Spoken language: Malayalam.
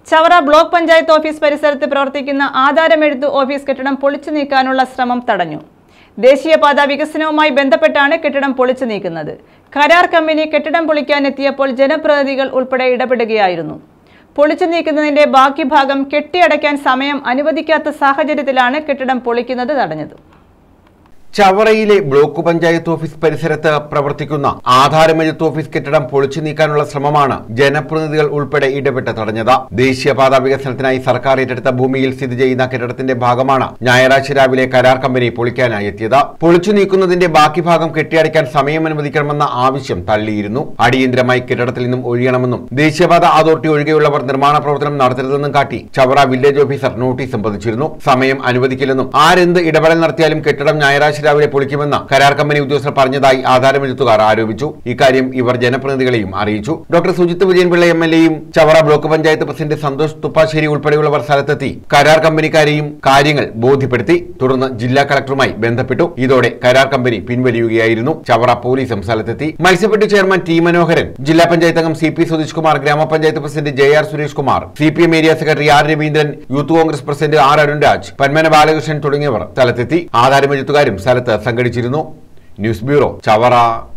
ചവറ ബ്ലോക്ക് പഞ്ചായത്ത് ഓഫീസ് പരിസരത്ത് പ്രവർത്തിക്കുന്ന ആധാരമെഴുത്ത് ഓഫീസ് കെട്ടിടം പൊളിച്ചു നീക്കാനുള്ള ശ്രമം തടഞ്ഞു ദേശീയപാത വികസനവുമായി ബന്ധപ്പെട്ടാണ് കെട്ടിടം പൊളിച്ചു നീക്കുന്നത് കരാർ കമ്പനി കെട്ടിടം പൊളിക്കാൻ എത്തിയപ്പോൾ ജനപ്രതിനിധികൾ ഉൾപ്പെടെ ഇടപെടുകയായിരുന്നു പൊളിച്ചു നീക്കുന്നതിന്റെ ബാക്കി ഭാഗം കെട്ടിയടയ്ക്കാൻ സമയം അനുവദിക്കാത്ത സാഹചര്യത്തിലാണ് കെട്ടിടം പൊളിക്കുന്നത് തടഞ്ഞത് ചവറയിലെ ബ്ലോക്ക് പഞ്ചായത്ത് ഓഫീസ് പരിസരത്ത് പ്രവർത്തിക്കുന്ന ആധാരമെഴുത്ത് ഓഫീസ് കെട്ടിടം പൊളിച്ചു നീക്കാനുള്ള ശ്രമമാണ് ജനപ്രതിനിധികൾ ഉൾപ്പെടെ ഇടപെട്ട് തടഞ്ഞത് ദേശീയപാത വികസനത്തിനായി സർക്കാർ ഏറ്റെടുത്ത ഭൂമിയിൽ സ്ഥിതി ചെയ്യുന്ന കെട്ടിടത്തിന്റെ ഭാഗമാണ് ഞായറാഴ്ച രാവിലെ കരാർ കമ്പനി പൊളിക്കാനായി എത്തിയത് പൊളിച്ചു നീക്കുന്നതിന്റെ ബാക്കി ഭാഗം കെട്ടിയടയ്ക്കാൻ സമയം അനുവദിക്കണമെന്ന ആവശ്യം തള്ളിയിരുന്നു അടിയന്തരമായി കെട്ടിടത്തിൽ നിന്നും ഒഴിയണമെന്നും ദേശീയപാത അതോറിറ്റി ഒഴികെയുള്ളവർ നിർമ്മാണ പ്രവർത്തനം നടത്തരുതെന്നും കാട്ടി ചവറ വില്ലേജ് ഓഫീസർ നോട്ടീസും പതിച്ചിരുന്നു സമയം അനുവദിക്കില്ലെന്നും ആരെന്ത് ഇടപെടൽ നടത്തിയാലും കെട്ടിടം ഞായറാഴ്ച രാവിലെ പൊളിക്കുമെന്ന് കരാർ കമ്പനി ഉദ്യോഗസ്ഥർ പറഞ്ഞതായി ആധാരമെഴുത്തുകാർ ആരോപിച്ചു ഇക്കാര്യം ഇവർ ജനപ്രതിനിധികളെയും അറിയിച്ചു doctor Sujith Vijayan Pillai M L എയും ചവറ ബ്ലോക്ക് പഞ്ചായത്ത് പ്രസിഡന്റ് സന്തോഷ് തുപ്പാശ്ശേരി ഉൾപ്പെടെയുള്ളവർ സ്ഥലത്തെത്തി കരാർ കമ്പനിക്കാരെയും കാര്യങ്ങൾ ബോധ്യപ്പെടുത്തി തുടർന്ന് ജില്ലാ കളക്ടറുമായി ബന്ധപ്പെട്ടു ഇതോടെ കരാർ കമ്പനി പിൻവലിയുകയായിരുന്നു ചവറ പോലീസും സ്ഥലത്തെത്തി മത്സ്യപ്പെട്ടി ചെയർമാൻ ടി മനോഹരൻ ജില്ലാ പഞ്ചായത്ത് അംഗം സി പി സുധീഷ് കുമാർ ഗ്രാമപഞ്ചായത്ത് president J R Suresh Kumar C P M area secretary R Raveendran youth Congress president R Arunraj Panmana Balakrishnan തുടങ്ങിയവർ സ്ഥലത്തെത്തി ആധാരമെഴുത്തുകാരും സ്ഥലത്ത് സംഘടിച്ചിരുന്നു ന്യൂസ് ബ്യൂറോ ചവറ